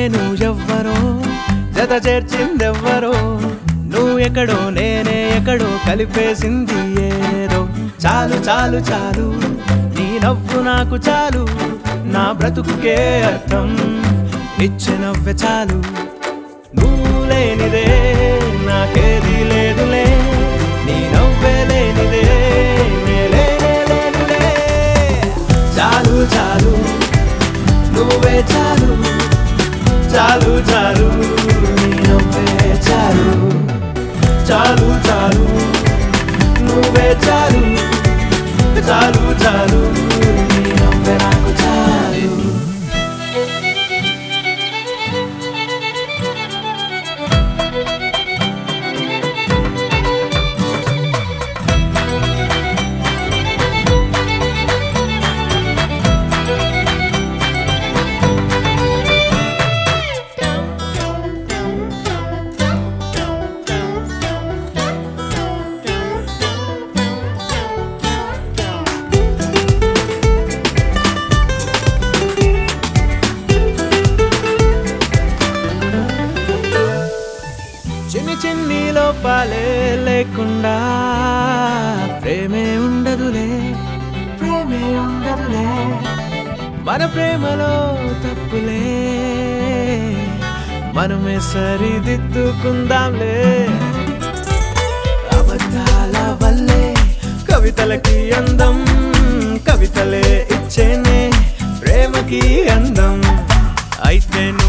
నేను ఎవ్వరో జత చేర్చిందెవ్వరో నువ్వు ఎక్కడో నేనే ఎక్కడో కలిపేసింది ఏదో చాలు చాలు చాలు నీ నవ్వు నాకు చాలు నా బ్రతుకుకే అర్థం ఇచ్చే నవ్వె చాలు నువ్వు లేనిదే నాకేది లేదులే నీ నవ్వే లేనిదే నేలే లేనులే చాలు చాలు నువ్వే చాలు చాలు చాలు నీ నవ్వే చాలు చాలు చాలు నువ్వే చాలు చాలు చాలు నీ నవ్వే నాకు చాలు చిన్ని చిన్ని లోపాలే లేకుండా ప్రేమే ఉండదులే ప్రేమే ఉండదులే మన ప్రేమలో తప్పులే మనమే సరిదిద్దుకుందాంలే అబద్ధాల వల్లే కవితలకి అందం కవితలే ఇచ్చేనే ప్రేమకి అందం అయితే